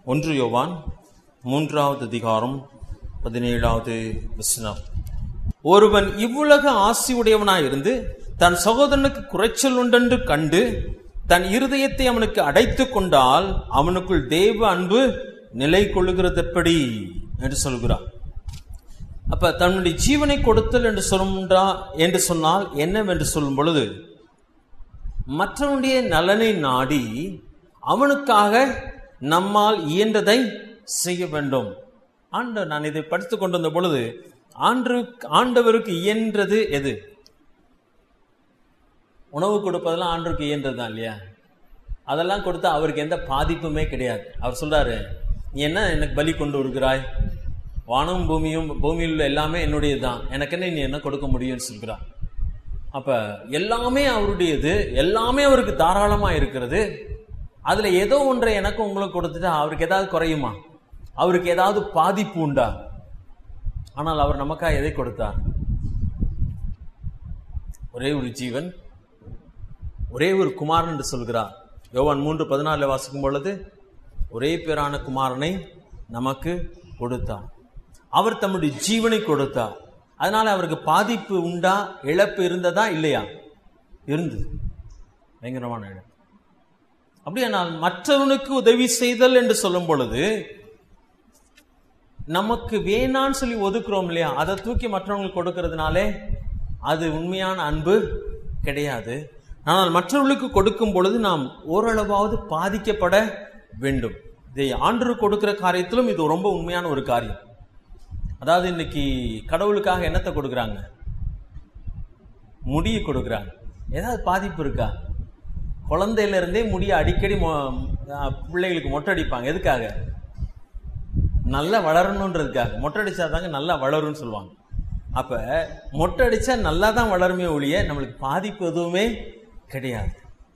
ஒன்று யோவான் மூன்றாவது அதிகாரம் பதினேழாவது வசனம் ஒருவன் இவ்வுலக ஆசி உடையவனாயிருந்து தன் சகோதரனுக்கு குறைச்சல் உண்டென்று கண்டு தன் இருதயத்தை அவனுக்கு அடைத்துக் கொண்டால் அவனுக்குள் தேவ அன்பு நிலை கொள்ளுகிறதெப்படி என்று சொல்கிறார் அப்ப தன்னுடைய ஜீவனை கொடுத்தல் என்று சொல்லும்ன்றா என்று சொன்னால் என்னவென்று சொல்லும் பொழுது மற்றவனுடைய நலனை நாடி அவனுக்காக நம்மால் இயன்றதை செய்ய வேண்டும் ஆண்ட நான் இதை படித்துக் கொண்டிருந்த பொழுது ஆண்டு ஆண்டவருக்கு இயன்றது எது உணவு கொடுப்பதெல்லாம் ஆண்டவருக்கு இயன்றது தான் இல்லையா அதெல்லாம் கொடுத்தா அவருக்கு எந்த பாதிப்புமே கிடையாது அவர் சொல்றாரு நீ என்ன எனக்கு பலி கொண்டு வருகிறாய் வானம் பூமியும் பூமியில் உள்ள எல்லாமே என்னுடையது தான் எனக்கு என்ன நீ என்ன கொடுக்க முடியும்னு சொல்கிறார் அப்ப எல்லாமே அவருடையது எல்லாமே அவருக்கு தாராளமா இருக்கிறது அதுல ஏதோ ஒன்றை எனக்கு உங்களுக்கு கொடுத்துட்டா அவருக்கு ஏதாவது குறையுமா அவருக்கு ஏதாவது பாதிப்பு உண்டா ஆனால் அவர் நமக்காக எதை கொடுத்தார் ஒரே ஒரு ஜீவன் ஒரே ஒரு குமாரன் என்று சொல்கிறார் யோவான் மூன்று பதினாலில் வாசிக்கும் பொழுது ஒரே பேரான குமாரனை நமக்கு கொடுத்தார் அவர் தம்முடைய ஜீவனை கொடுத்தார் அதனால அவருக்கு பாதிப்பு உண்டா இழப்பு இருந்ததா இல்லையா இருந்தது பயங்கரமான இழப்பு அப்படியானால் மற்றவனுக்கு உதவி செய்தல் என்று சொல்லும் பொழுது நமக்கு வேணான்னு சொல்லி ஒதுக்குறோம் இல்லையா அதை தூக்கி மற்றவங்களுக்கு கொடுக்கறதுனாலே அது உண்மையான அன்பு கிடையாது ஆனால் மற்றவர்களுக்கு கொடுக்கும் பொழுது நாம் ஓரளவாவது பாதிக்கப்பட வேண்டும் இதை ஆண்டு கொடுக்கிற காரியத்திலும் இது ரொம்ப உண்மையான ஒரு காரியம் அதாவது இன்னைக்கு கடவுளுக்காக என்னத்தை கொடுக்குறாங்க முடியை கொடுக்குறாங்க ஏதாவது பாதிப்பு இருக்கா குழந்தையில இருந்தே முடியை அடிக்கடி மொ- அஹ் பிள்ளைகளுக்கு மொட்டை அடிப்பாங்க எதுக்காக நல்லா வளரணுன்றதுக்காக மொட்டை அடிச்சாதாங்க நல்லா வளரும்னு சொல்லுவாங்க அப்ப மொட்டை அடிச்சா நல்லா தான் வளருமே ஒழிய நம்மளுக்கு பாதிப்பு எதுவுமே கிடையாது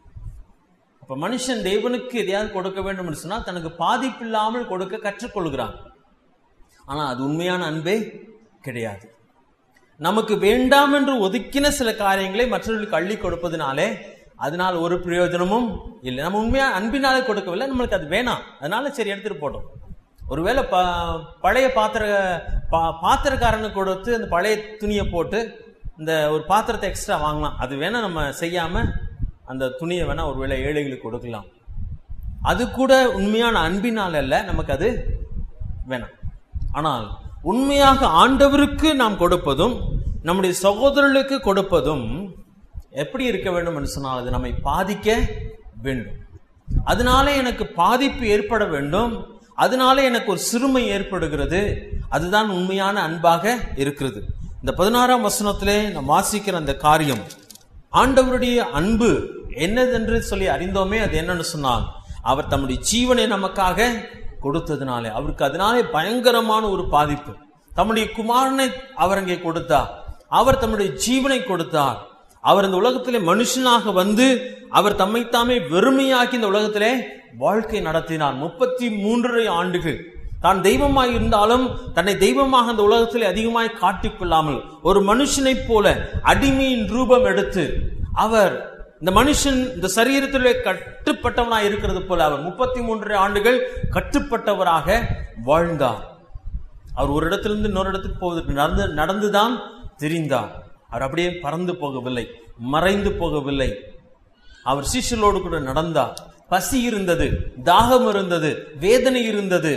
அப்ப மனுஷன் தேவனுக்கு எதையாவது கொடுக்க வேண்டும் என்று சொன்னா தனக்கு பாதிப்பு இல்லாமல் கொடுக்க கற்றுக்கொள்கிறான் ஆனா அது உண்மையான அன்பே கிடையாது நமக்கு வேண்டாம் என்று ஒதுக்கின சில காரியங்களை மற்றவர்களுக்கு அள்ளி கொடுப்பதனாலே அதனால் ஒரு பிரயோஜனமும் இல்லை நம்ம உண்மையா அன்பினாலே கொடுக்கவில்லை நம்மளுக்கு அது வேணாம் அதனால சரி எடுத்துட்டு போட்டோம் ஒருவேளை ப பழைய பாத்திர பா பாத்திரக்காரனுக்கு கொடுத்து அந்த பழைய துணியை போட்டு இந்த ஒரு பாத்திரத்தை எக்ஸ்ட்ரா வாங்கலாம் அது வேணா நம்ம செய்யாம அந்த துணியை வேணா ஒருவேளை ஏழைகளுக்கு கொடுக்கலாம் அது கூட உண்மையான அன்பினால் அல்ல நமக்கு அது வேணாம் ஆனால் உண்மையாக ஆண்டவருக்கு நாம் கொடுப்பதும் நம்முடைய சகோதரர்களுக்கு கொடுப்பதும் எப்படி இருக்க வேண்டும் என்று சொன்னால் அது நம்மை பாதிக்க வேண்டும் அதனால எனக்கு பாதிப்பு ஏற்பட வேண்டும் அதனால எனக்கு ஒரு சிறுமை ஏற்படுகிறது அதுதான் உண்மையான அன்பாக இருக்கிறது இந்த பதினாறாம் வசனத்திலே நாம் வாசிக்கிற அந்த காரியம் ஆண்டவருடைய அன்பு என்னதென்று சொல்லி அறிந்தோமே அது என்னன்னு சொன்னால் அவர் தம்முடைய ஜீவனை நமக்காக கொடுத்ததுனாலே அவருக்கு அதனாலே பயங்கரமான ஒரு பாதிப்பு தம்முடைய குமாரனை அவர் அங்கே கொடுத்தார் அவர் தம்முடைய ஜீவனை கொடுத்தார் அவர் இந்த உலகத்திலே மனுஷனாக வந்து அவர் தம்மைத்தாமே வெறுமையாக்கி இந்த உலகத்திலே வாழ்க்கை நடத்தினார் முப்பத்தி மூன்றரை ஆண்டுகள் தான் தெய்வமாய் இருந்தாலும் தன்னை தெய்வமாக அந்த உலகத்திலே அதிகமாய் காட்டிக்கொள்ளாமல் ஒரு மனுஷனைப் போல அடிமையின் ரூபம் எடுத்து அவர் இந்த மனுஷன் இந்த சரீரத்திலே கட்டுப்பட்டவனாய் இருக்கிறது போல அவர் முப்பத்தி மூன்றரை ஆண்டுகள் கட்டுப்பட்டவராக வாழ்ந்தார் அவர் ஒரு இடத்திலிருந்து இன்னொரு இடத்துக்கு போவதற்கு நடந்து நடந்துதான் தெரிந்தார் அவர் அப்படியே பறந்து போகவில்லை மறைந்து போகவில்லை அவர் சிஷ்யலோடு கூட நடந்தார் பசி இருந்தது தாகம் இருந்தது வேதனை இருந்தது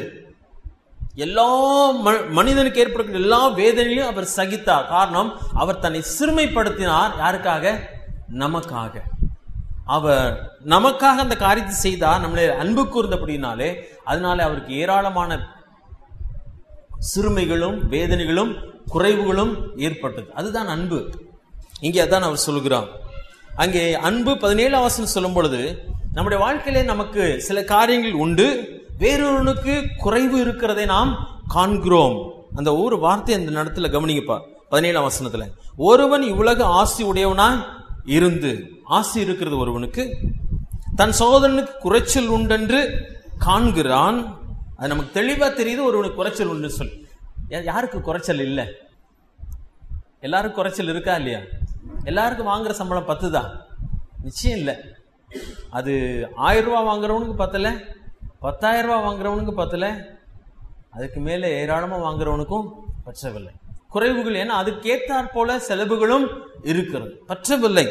எல்லா ம- மனிதனுக்கு ஏற்படுகிற எல்லா வேதனையும் அவர் சகித்தார் காரணம் அவர் தன்னை சிறுமைப்படுத்தினார் யாருக்காக நமக்காக அவர் நமக்காக அந்த காரியத்தை செய்தார் நம்மளை அன்பு கூர்ந்தபடினாலே அதனாலே அவருக்கு ஏராளமான சிறுமைகளும் வேதனைகளும் குறைவுகளும் ஏற்பட்டது அதுதான் அன்பு இங்கே அதான் அவர் சொல்லுகிறார் அங்கே அன்பு பதினேழாம் வசனம் சொல்லும் பொழுது நம்முடைய வாழ்க்கையிலே நமக்கு சில காரியங்கள் உண்டு வேறொருவனுக்கு குறைவு இருக்கிறதை நாம் காண்கிறோம் அந்த ஒரு வார்த்தை அந்த நடத்துல கவனிங்கப்பா பதினேழாம் வசனத்துல ஒருவன் இவ்வுலக ஆசி உடையவனா இருந்து ஆசி இருக்கிறது ஒருவனுக்கு தன் சகோதரனுக்கு குறைச்சல் உண்டென்று காண்கிறான் அது நமக்கு தெளிவா தெரியுது ஒருவனுக்கு குறைச்சல் உண்டு சொல்லி யா- யாருக்கு குறைச்சல் இல்லை எல்லாருக்கும் குறைச்சல் இருக்கா இல்லையா எல்லாருக்கும் வாங்குற சம்பளம் பத்து தான் நிச்சயம் இல்லை அது ஆயிரம் ரூபாய் வாங்குறவனுக்கு பத்தல பத்தாயிரம் ரூபாய் வாங்குறவனுக்கு பத்தல அதுக்கு மேலே ஏராளமாக வாங்குறவனுக்கும் பற்றவில்லை குறைவுகள் ஏன்னா அதுக்கேற்றாற் போல செலவுகளும் இருக்கிறது பற்றவில்லை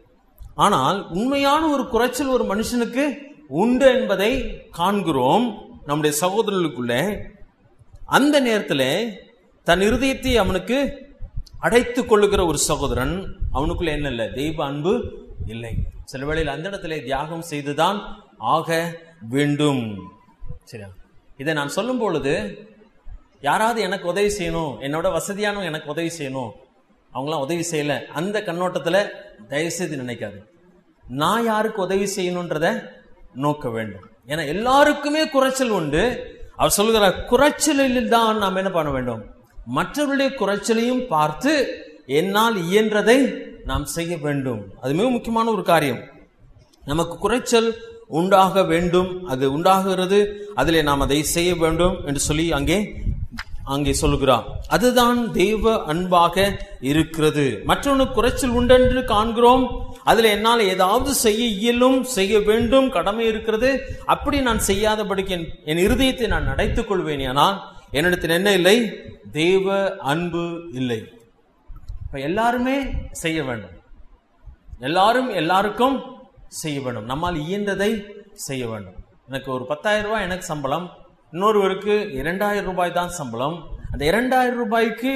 ஆனால் உண்மையான ஒரு குறைச்சல் ஒரு மனுஷனுக்கு உண்டு என்பதை காண்கிறோம் நம்முடைய சகோதரர்களுக்குள்ளே அந்த நேரத்தில் தன் இருதயத்தை அவனுக்கு அடைத்துக் கொள்ளுகிற ஒரு சகோதரன் அவனுக்குள்ள என்ன இல்லை தெய்வ அன்பு இல்லை சில வேளையில் அந்த இடத்துல தியாகம் செய்துதான் ஆக வேண்டும் சரியா இதை நான் சொல்லும் பொழுது யாராவது எனக்கு உதவி செய்யணும் என்னோட வசதியானவங்க எனக்கு உதவி செய்யணும் அவங்களாம் உதவி செய்யல அந்த கண்ணோட்டத்தில் தயவுசெய்து நினைக்காது நான் யாருக்கு உதவி செய்யணுன்றத நோக்க வேண்டும் ஏன்னா எல்லாருக்குமே குறைச்சல் உண்டு அவர் சொல்லுகிறார் குறைச்சலில் தான் நாம் என்ன பண்ண வேண்டும் மற்றவருடைய குறைச்சலையும் பார்த்து என்னால் இயன்றதை நாம் செய்ய வேண்டும் அது மிக முக்கியமான ஒரு காரியம் நமக்கு குறைச்சல் உண்டாக வேண்டும் அது உண்டாகிறது அதிலே நாம் அதை செய்ய வேண்டும் என்று சொல்லி அங்கே அங்கே சொல்லுகிறார் அதுதான் தெய்வ அன்பாக இருக்கிறது மற்றவனுக்கு குறைச்சல் உண்டென்று காண்கிறோம் அதுல என்னால் ஏதாவது செய்ய இயலும் செய்ய வேண்டும் கடமை இருக்கிறது அப்படி நான் செய்யாதபடிக்கு என் என் இருதயத்தை நான் அடைத்துக் கொள்வேன் ஆனால் என்னிடத்தில் என்ன இல்லை தெய்வ அன்பு இல்லை இப்ப எல்லாருமே செய்ய வேண்டும் எல்லாரும் எல்லாருக்கும் செய்ய வேண்டும் நம்மால் இயன்றதை செய்ய வேண்டும் எனக்கு ஒரு பத்தாயிரம் ரூபாய் எனக்கு சம்பளம் இன்னொருவருக்கு இரண்டாயிரம் ரூபாய் தான் சம்பளம் அந்த இரண்டாயிரம் ரூபாய்க்கு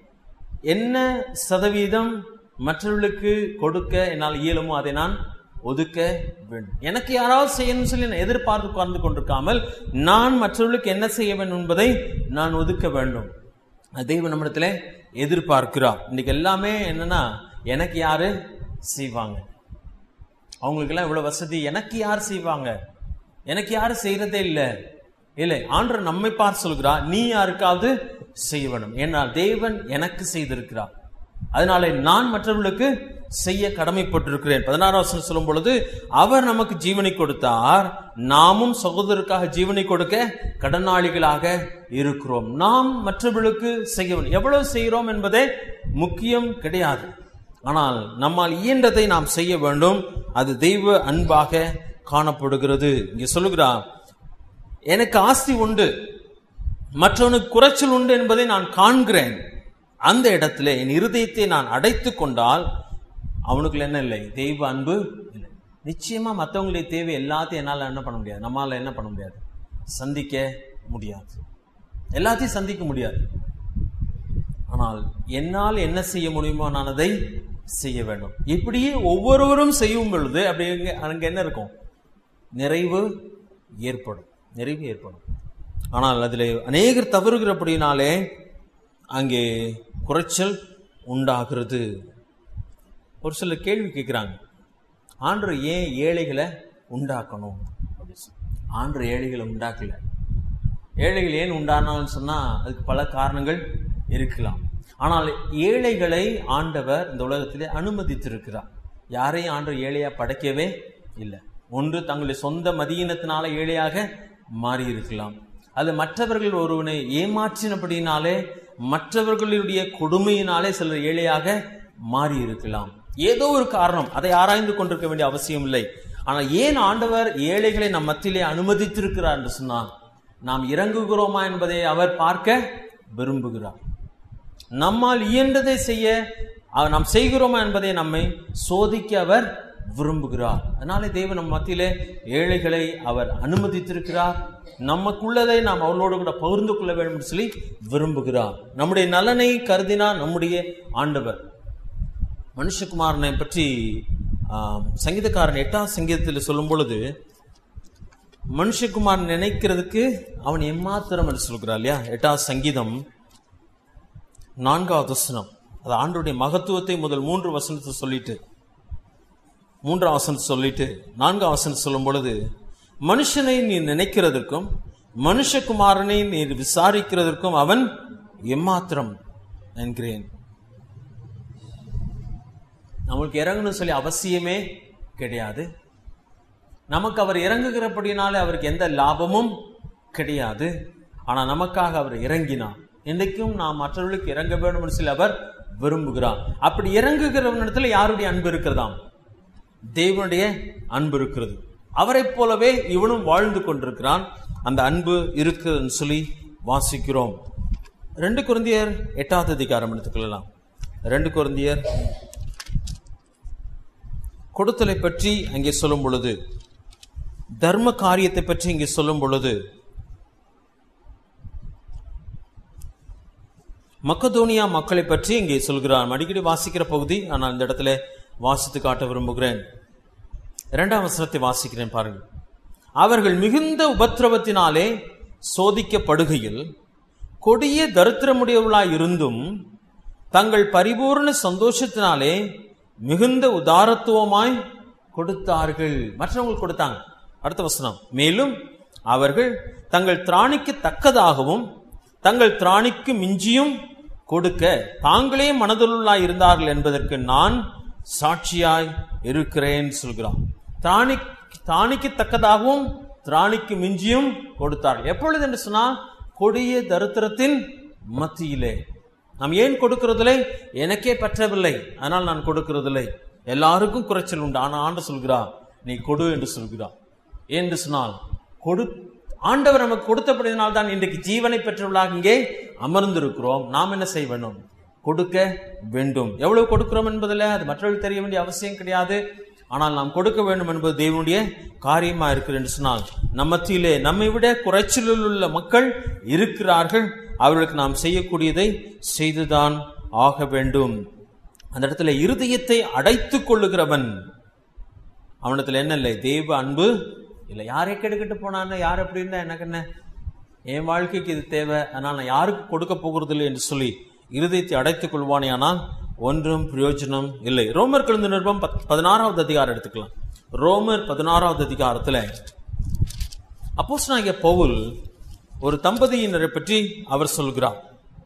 என்ன சதவீதம் மற்றவர்களுக்கு கொடுக்க என்னால் இயலுமோ அதை நான் ஒதுக்க வேண்டும் எனக்கு யாராவது செய்யணும்னு சொல்லி நான் எதிர்பார்த்து உட்கார்ந்து கொண்டிருக்காமல் நான் மற்றவர்களுக்கு என்ன செய்ய வேண்டும் என்பதை நான் ஒதுக்க வேண்டும் அது தெய்வம் நம்மிடத்துல எதிர்பார்க்கிறார் இன்னைக்கு எல்லாமே என்னன்னா எனக்கு யாரு செய்வாங்க அவங்களுக்கெல்லாம் இவ்வளவு வசதி எனக்கு யார் செய்வாங்க எனக்கு யாரும் செய்யறதே இல்லை இல்லை ஆண்டவர் நம்மை பார்த்து சொல்கிறார் நீ யாருக்காவது செய்ய வேண்டும் ஏன்னா தேவன் எனக்கு செய்திருக்கிறார் அதனால நான் மற்றவர்களுக்கு செய்ய கடமைப்பட்டிருக்கிறேன் பதினாறாம் வசனம் சொல்லும் பொழுது அவர் நமக்கு ஜீவனை கொடுத்தார் நாமும் சகோதரருக்காக ஜீவனை கொடுக்க கடனாளிகளாக இருக்கிறோம் நாம் மற்றவர்களுக்கு செய்ய வேண்டும் எவ்வளவு செய்கிறோம் என்பதே முக்கியம் கிடையாது ஆனால் நம்மால் இயன்றதை நாம் செய்ய வேண்டும் அது தெய்வ அன்பாக காணப்படுகிறது இங்கே சொல்லுகிறார் எனக்கு ஆஸ்தி உண்டு மற்றவனுக்கு குறைச்சல் உண்டு என்பதை நான் காண்கிறேன் அந்த இடத்துல என் இருதயத்தை நான் அடைத்து கொண்டால் அவனுக்குள்ள என்ன இல்லை தெய்வ அன்பு இல்லை நிச்சயமா மற்றவங்களுடைய தேவை எல்லாத்தையும் என்னால் என்ன பண்ண முடியாது நம்மால என்ன பண்ண முடியாது சந்திக்க முடியாது எல்லாத்தையும் சந்திக்க முடியாது ஆனால் என்னால் என்ன செய்ய முடியுமோ நான் அதை செய்ய வேண்டும் இப்படியே ஒவ்வொருவரும் செய்யும் பொழுது அப்படி அங்க- அங்க என்ன இருக்கும் நிறைவு ஏற்படும் நிறைவு ஏற்படும் ஆனால் அதில் அநேகர் தவறுகிறபடினாலே அங்கே குறைச்சல் உண்டாகிறது ஒரு சிலர் கேள்வி கேட்குறாங்க ஆண்டவர் ஏன் ஏழைகளை உண்டாக்கணும் அப்படி சொல்லி ஆண்டவர் ஏழைகளை உண்டாக்கல ஏழைகள் ஏன் உண்டானாலும் சொன்னா அதுக்கு பல காரணங்கள் இருக்கலாம் ஆனால் ஏழைகளை ஆண்டவர் இந்த உலகத்திலே அனுமதித்திருக்கிறார் யாரையும் ஆண்டவர் ஏழையா படைக்கவே இல்லை ஒன்று தங்களுடைய சொந்த மதியினத்தினால ஏழையாக மாறி இருக்கலாம் அது மற்றவர்கள் ஒருவனை ஏமாற்றினபடினாலே மற்றவர்களுடைய கொடுமையினாலே சிலர் ஏழையாக மாறி இருக்கலாம் ஏதோ ஒரு காரணம் அதை ஆராய்ந்து கொண்டிருக்க வேண்டிய அவசியம் இல்லை ஆனால் ஏன் ஆண்டவர் ஏழைகளை நம் மத்தியிலே அனுமதித்திருக்கிறார் என்று சொன்னார் நாம் இறங்குகிறோமா என்பதை அவர் பார்க்க விரும்புகிறார் நம்மால் இயன்றதை செய்ய அஹ், நாம் செய்கிறோமா என்பதை நம்மை சோதிக்க அவர் விரும்புகிறார் அதனாலே தேவன் நம் மத்தியிலே ஏழைகளை அவர் அனுமதித்திருக்கிறார் நமக்குள்ளதை நாம் அவர்களோடு கூட பகிர்ந்து கொள்ள வேண்டும் என்று சொல்லி விரும்புகிறார் நம்முடைய நலனை கருதினார் நம்முடைய ஆண்டவர் மனுஷகுமாரனை பற்றி ஆம், சங்கீதக்காரன் எட்டாம் சங்கீதத்தில் சொல்லும் பொழுது மனுஷகுமார் நினைக்கிறதுக்கு அவன் எம்மாத்திரம் என்று சொல்கிறார் இல்லையா எட்டாம் சங்கீதம் நான்காவது வசனம் அது ஆண்டுடைய மகத்துவத்தை முதல் மூன்று வசனத்தை சொல்லிட்டு மூன்றாம் வசனத்தை சொல்லிட்டு நான்காம் வசனம் சொல்லும் பொழுது மனுஷனை நீ நினைக்கிறதற்கும் மனுஷகுமாரனை நீ விசாரிக்கிறதற்கும் அவன் எம்மாத்திரம் என்கிறேன் நம்மளுக்கு இறங்கணும்னு சொல்லி அவசியமே கிடையாது நமக்கு அவர் இறங்குகிறபடினாலே அவருக்கு எந்த லாபமும் கிடையாது ஆனா நமக்காக அவர் இறங்கினார் இன்றைக்கும் நாம் மற்றவர்களுக்கு இறங்க வேண்டும் என்று சொல்லி அவர் விரும்புகிறார் அப்படி இறங்குகிறவனிடத்துல யாருடைய அன்பு இருக்கிறதாம் தேவனுடைய அன்பு இருக்கிறது அவரைப் போலவே இவனும் வாழ்ந்து கொண்டிருக்கிறான் அந்த அன்பு இருக்குன்னு சொல்லி வாசிக்கிறோம் ரெண்டு குருந்தியர் எட்டாவது அதிகாரம் எடுத்துக்கொள்ளலாம் ரெண்டு குருந்தியர் கொடுத்தலை பற்றி அங்கே சொல்லும் பொழுது தர்ம காரியத்தை பற்றி இங்கே சொல்லும் பொழுது மக்கதோனியா மக்களை பற்றி இங்கே சொல்கிறார் அடிக்கடி வாசிக்கிற பகுதி ஆனால் இந்த இடத்துல வாசித்து காட்ட விரும்புகிறேன் இரண்டாம் வசனத்தை வாசிக்கிறேன் பாருங்கள் அவர்கள் மிகுந்த உபத்திரவத்தினாலே சோதிக்கப்படுகையில் கொடிய தரித்திரமுடையவர்களாய் இருந்தும் தங்கள் பரிபூர்ண சந்தோஷத்தினாலே மிகுந்த உதாரத்துவமாய் கொடுத்தார்கள் மற்றவங்களுக்கு கொடுத்தாங்க அடுத்த வசனம் மேலும் அவர்கள் தங்கள் திராணிக்கு தக்கதாகவும் தங்கள் திராணிக்கு மிஞ்சியும் கொடுக்க தாங்களே மனதுள்ளாய் இருந்தார்கள் என்பதற்கு நான் சாட்சியாய் இருக்கிறேன் சொல்கிறான் திராணி திராணிக்கு தக்கதாகவும் திராணிக்கு மிஞ்சியும் கொடுத்தார்கள் எப்பொழுது என்று சொன்னால் கொடிய தரித்திரத்தின் மத்தியிலே நாம் ஏன் கொடுக்கிறதில்லை எனக்கே பற்றவில்லை அதனால் நான் கொடுக்கிறதில்லை எல்லாருக்கும் குறைச்சல் உண்டு ஆனால் ஆண்டு சொல்கிறா நீ கொடு என்று சொல்கிறா என்று சொன்னால் கொடு ஆண்டவர் நமக்கு கொடுத்தபடியினால் தான் இன்றைக்கு ஜீவனை பெற்றவர்களாக இங்கே அமர்ந்திருக்கிறோம் நாம் என்ன செய்ய வேண்டும் கொடுக்க வேண்டும் எவ்வளவு கொடுக்கிறோம் என்பதில் அது மற்றவர்கள் தெரிய வேண்டிய அவசியம் கிடையாது ஆனால் நாம் கொடுக்க வேண்டும் என்பது தேவனுடைய காரியமா இருக்கிறது என்று சொன்னால் நம் மத்தியிலே நம்மை விட குறைச்சலில் உள்ள மக்கள் இருக்கிறார்கள் அவர்களுக்கு நாம் செய்யக்கூடியதை செய்துதான் ஆக வேண்டும் அந்த இடத்துல இருதயத்தை அடைத்துக் கொள்ளுகிறவன் அவனிடத்துல என்ன இல்லை தெய்வ அன்பு இல்லை யாரை கெடுக்கிட்டு போனான்னு யார் எப்படின்னா எனக்கு என்ன என் வாழ்க்கைக்கு இது தேவை அதனால் நான் யாருக்கு கொடுக்க போகிறதில்லை என்று சொல்லி இருதயத்தை அடைத்துக் கொள்வானே ஆனால் ஒன்றும் பிரயோஜனம் இல்லை ரோமர் கலந்து நிருபம் பத்- பதினாறாவது அதிகாரம் எடுத்துக்கலாம் ரோமர் பதினாறாவது அதிகாரத்துல அப்போஸ்தலனாகிய பவுல் ஒரு தம்பதியினரை பற்றி அவர் சொல்கிறார்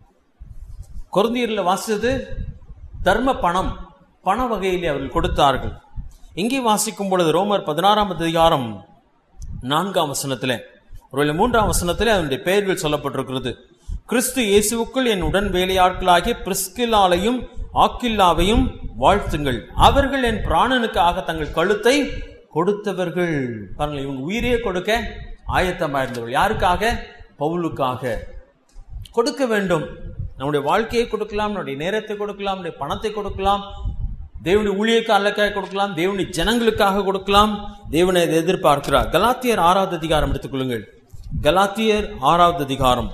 கொருந்தியரில் வாசித்தது தர்ம பணம் பண வகையிலே அவர்கள் கொடுத்தார்கள் இங்கே வாசிக்கும் பொழுது ரோமர் பதினாறாம் அதிகாரம் நான்காம் வசனத்திலே ஒருவேளை மூன்றாம் வசனத்திலே அதனுடைய பெயர்கள் சொல்லப்பட்டிருக்கிறது கிறிஸ்து இயேசுவுக்குள் என் உடன் வேலையாட்களாகிய பிரிஸ்கில்லாலையும் ஆக்கில்லாவையும் வாழ்த்துங்கள் அவர்கள் என் பிராணனுக்காக தங்கள் கழுத்தை கொடுத்தவர்கள் பாருங்கள் இவங்க உயிரையே கொடுக்க ஆயத்தமாக இருந்தவர்கள் யாருக்காக பவுலுக்காக கொடுக்க வேண்டும் நம்முடைய வாழ்க்கையை கொடுக்கலாம் நம்முடைய நேரத்தை கொடுக்கலாம் நம்முடைய பணத்தை கொடுக்கலாம் தேவனுடைய ஊழியக்காரர்களுக்காக கொடுக்கலாம் தேவனுடைய ஜனங்களுக்காக கொடுக்கலாம் தேவனை அதை எதிர்பார்க்கிறார் கலாத்தியர் ஆறாவது அதிகாரம் எடுத்துக்கொள்ளுங்கள் கலாத்தியர் ஆறாவது அதிகாரம்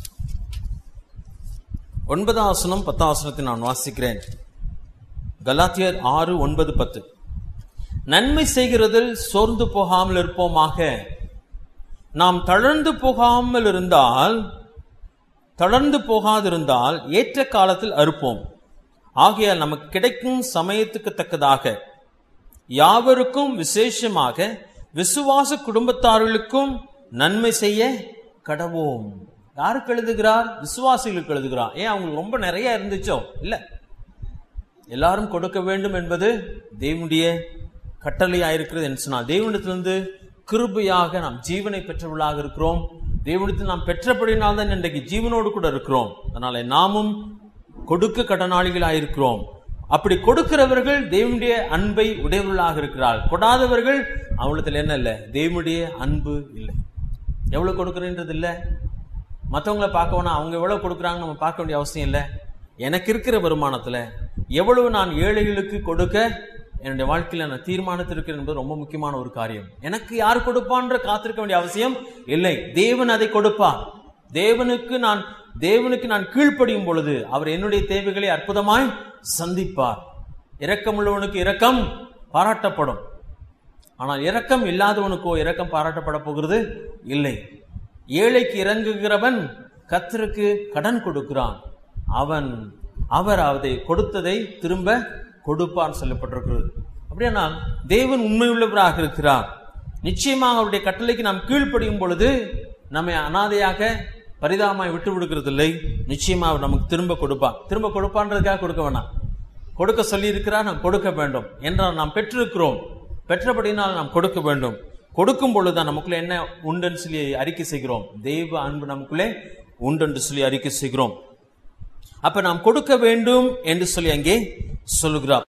ஒன்பதாம் வசனம் பத்தாம் வசனத்தை நான் வாசிக்கிறேன் கலாத்தியர் ஆறு ஒன்பது பத்து நன்மை செய்கிறதில் சோர்ந்து போகாமல் இருப்போமாக நாம் தளர்ந்து போகாமல் இருந்தால் தளர்ந்து போகாதிருந்தால் ஏற்ற காலத்தில் அறுப்போம் ஆகையால் நமக்கு கிடைக்கும் சமயத்துக்கு தக்கதாக யாவருக்கும் விசேஷமாக விசுவாச குடும்பத்தார்களுக்கும் நன்மை செய்ய கடவோம் யாருக்கு எழுதுகிறார் விசுவாசிகளுக்கு எழுதுகிறார் ஏன் அவங்களுக்கு ரொம்ப நிறைய இருந்துச்சோ இல்ல எல்லாரும் கொடுக்க வேண்டும் என்பது தேவனுடைய கட்டளையா இருக்கிறது என்று சொன்னால் தேவனிடத்திலிருந்து கிருபையாக நாம் ஜீவனை பெற்றவர்களாக இருக்கிறோம் தேவனிடத்தில் நாம் பெற்றபடினால் தான் இன்றைக்கு ஜீவனோடு கூட இருக்கிறோம் அதனால நாமும் கொடுக்க கடனாளிகளாக இருக்கிறோம் அப்படி கொடுக்கிறவர்கள் தேவனுடைய அன்பை உடையவர்களாக இருக்கிறார் கொடாதவர்கள் அவங்களிடத்தில் என்ன இல்லை தேவனுடைய அன்பு இல்லை எவ்வளவு கொடுக்குறேன்றது இல்லை மற்றவங்கள பார்க்க வேணா அவங்க எவ்வளவு கொடுக்குறாங்க நம்ம பார்க்க வேண்டிய அவசியம் இல்லை எனக்கு இருக்கிற வருமானத்தில் எவ்வளவு நான் ஏழைகளுக்கு கொடுக்க என்னுடைய வாழ்க்கையில் நான் தீர்மானித்திருக்கிறேன் என்பது ரொம்ப முக்கியமான ஒரு காரியம் எனக்கு யார் கொடுப்பான்ற காத்திருக்க வேண்டிய அவசியம் இல்லை தேவன் அதை கொடுப்பார் தேவனுக்கு நான் தேவனுக்கு நான் கீழ்ப்படியும் பொழுது அவர் என்னுடைய தேவைகளை அற்புதமாய் சந்திப்பார் இரக்கமுள்ளவனுக்கு இரக்கம் பாராட்டப்படும் ஆனால் இரக்கம் இல்லாதவனுக்கோ இரக்கம் பாராட்டப்பட போகிறது இல்லை ஏழைக்கு இறங்குகிறவன் கத்தருக்கு கடன் கொடுக்கிறான் அவன் அவர் அதை கொடுத்ததை திரும்ப கொடுப்பார் சொல்லப்பட்டிருக்கிறது அப்படியானா தேவன் உண்மையுள்ளவராக இருக்கிறார் நிச்சயமாக அவருடைய கட்டளைக்கு நாம் கீழ்ப்படியும் பொழுது நம்மை அனாதையாக பரிதாபமாய் விட்டு விடுகிறதில்லை நிச்சயமா அவர் நமக்கு திரும்ப கொடுப்பார் திரும்ப கொடுப்பான்றதுக்காக கொடுக்க வேணாம் கொடுக்க சொல்லி இருக்கிறார் நாம் கொடுக்க வேண்டும் என்றால் நாம் பெற்றிருக்கிறோம் பெற்றபடினால் நாம் கொடுக்க வேண்டும் கொடுக்கும் பொழுதுதான் நமக்குள்ள என்ன உண்டுன்னு சொல்லி அறிக்கை செய்கிறோம் தெய்வ அன்பு நமக்குள்ளே உண்டு சொல்லி அறிக்கை செய்கிறோம் அப்ப நாம் கொடுக்க வேண்டும் என்று சொல்லி அங்கே சொல்லுகிறார்